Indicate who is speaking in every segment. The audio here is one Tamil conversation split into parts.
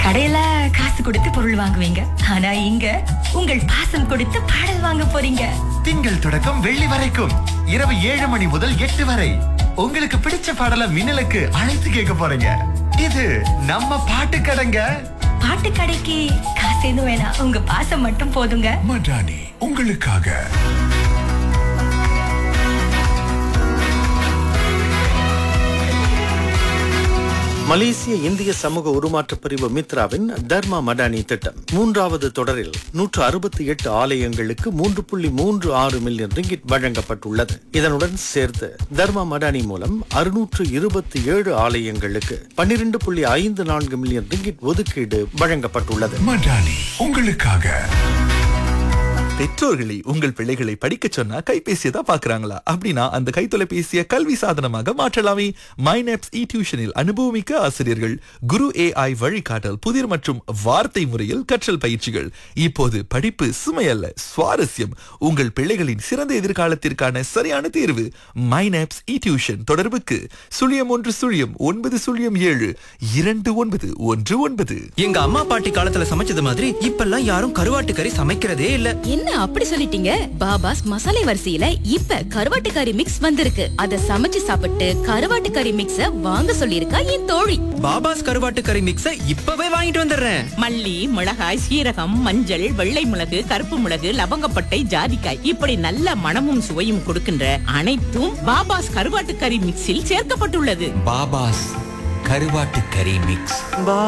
Speaker 1: கடையில காசு கொடுத்து பொருள் வாங்குவீங்க ஆனா இங்க உங்கள் பாசம் கொடுத்து பாடல் வாங்க போறீங்க
Speaker 2: திங்கள் தொடக்கம் வெள்ளி வரைக்கும் இரவு ஏழு மணி முதல் எட்டு வரை உங்களுக்கு பிடிச்ச பாடல மின்னலுக்கு அழைத்து கேட்க போறீங்க இது நம்ம பாட்டு கடைங்க
Speaker 1: பாட்டு கடைக்கு காசு எதுவும் வேணாம் உங்க பாசம் மட்டும் போதுங்க
Speaker 3: மடானி உங்களுக்காக
Speaker 4: மலேசிய இந்திய சமூக உருமாற்ற பிரிவு மித்ராவின் தர்மா மடானி திட்டம் மூன்றாவது தொடரில் நூற்று அறுபத்தி எட்டு ஆலயங்களுக்கு மூன்று புள்ளி மூன்று ஆறு மில்லியன் ரிங்கிட் வழங்கப்பட்டுள்ளது இதனுடன் சேர்த்து தர்மா மடானி மூலம் அறுநூற்று இருபத்தி ஏழு ஆலயங்களுக்கு பன்னிரண்டு புள்ளி ஐந்து நான்கு மில்லியன் ரிங்கிட் ஒதுக்கீடு வழங்கப்பட்டுள்ளது
Speaker 3: மடானி உங்களுக்காக
Speaker 5: பெற்றோர்களை உங்கள் பிள்ளைகளை படிக்க சொன்னா கைபேசியை தான் பாக்குறாங்களா அப்படின்னா அந்த கைத்தொலைபேசியை கல்வி சாதனமாக மாற்றலாமே மைனப்ஸ் இ டியூஷனில் அனுபவமிக்க ஆசிரியர்கள் குரு ஏஐ வழிகாட்டல் புதிர் மற்றும் வார்த்தை முறையில் கற்றல் பயிற்சிகள் இப்போது படிப்பு சுமையல்ல சுவாரஸ்யம் உங்கள் பிள்ளைகளின் சிறந்த எதிர்காலத்திற்கான சரியான தேர்வு மைனப்ஸ் இ டியூஷன் தொடர்புக்கு சுழியம் ஒன்று சுழியம் ஒன்பது சுழியம் ஏழு இரண்டு ஒன்பது ஒன்று ஒன்பது
Speaker 6: எங்க அம்மா பாட்டி காலத்துல சமைச்சது மாதிரி இப்பெல்லாம் யாரும் கருவாட்டு கறி சமைக்கிறதே இல்ல
Speaker 7: என்ன அப்படி சொல்லிட்டீங்க பாபாஸ் மசாலை வரிசையில இப்ப கருவாட்டு கறி மிக்ஸ் வந்திருக்கு அத சமைச்சு சாப்பிட்டு கருவாட்டு கறி மிக்ஸ வாங்க சொல்லிருக்கா என் தோழி
Speaker 6: பாபாஸ் கருவாட்டு கறி மிக்ஸ இப்பவே வாங்கிட்டு வந்துடுறேன்
Speaker 8: மல்லி மிளகாய் சீரகம் மஞ்சள் வெள்ளை மிளகு கருப்பு மிளகு லவங்கப்பட்டை ஜாதிக்காய் இப்படி நல்ல மணமும் சுவையும் கொடுக்கின்ற அனைத்தும் பாபாஸ் கருவாட்டு கறி மிக்ஸில் சேர்க்கப்பட்டுள்ளது
Speaker 9: பாபாஸ் கருவாட்டு கறி மிக்ஸ்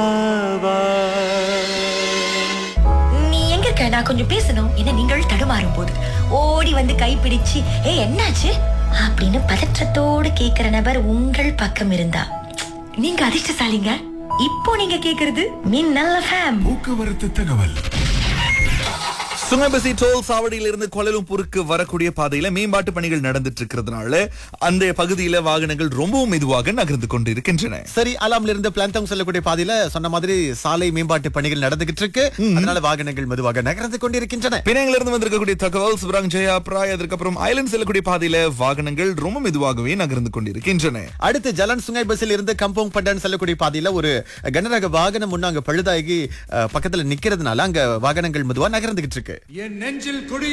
Speaker 1: நீ எங்க இருக்க நான் கொஞ்சம் பேசணும் என்ன நீங்கள் தடுமாறும் போது ஓடி வந்து கைப்பிடிச்சு ஏ என்னாச்சு அப்படின்னு பதற்றத்தோடு கேக்குற நபர் உங்கள் பக்கம் இருந்தா நீங்க அதிர்ஷ்டசாலிங்க இப்போ நீங்க கேக்குறது மின்னல் ஃபேம்
Speaker 3: போக்குவரத்து தகவல்
Speaker 5: சுங்கபசி டோல் சாவடியில இருந்து கோலலும்பூருக்கு வரக்கூடிய பாதையில மேம்பாட்டு பணிகள் நடந்துட்டு இருக்கிறதுனால அந்த பகுதியில வாகனங்கள் ரொம்பவும் மெதுவாக நகர்ந்து கொண்டு இருக்கின்றன
Speaker 10: சரி அலாம்ல இருந்து பிளான்தம் செல்லக்கூடிய பாதையில சொன்ன மாதிரி சாலை மேம்பாட்டு பணிகள் நடந்துகிட்டு இருக்கு அதனால வாகனங்கள் மெதுவாக நகர்ந்து கொண்டிருக்கின்றன
Speaker 5: பிணையங்கள்ல இருந்து வந்திருக்கக்கூடிய தகவல் சிவராங் ஜெயா பிராய் அதற்கப்புறம் ஐலண்ட் செல்லக்கூடிய பாதையில வாகனங்கள் ரொம்ப மெதுவாகவே நகர்ந்து கொண்டிருக்கின்றன
Speaker 10: அடுத்து ஜலன் சுங்கை பஸ்ஸில் இருந்து கம்போங் பட்டான் செல்லக்கூடிய பாதையில ஒரு கனரக வாகனம் முன்ன அங்க பழுதாகி அஹ், பக்கத்துல நிக்கிறதுனால அங்க வாகனங்கள் மெதுவா நகர்ந்துகிட்டு இருக்கு
Speaker 3: என் நெஞ்சில் குடி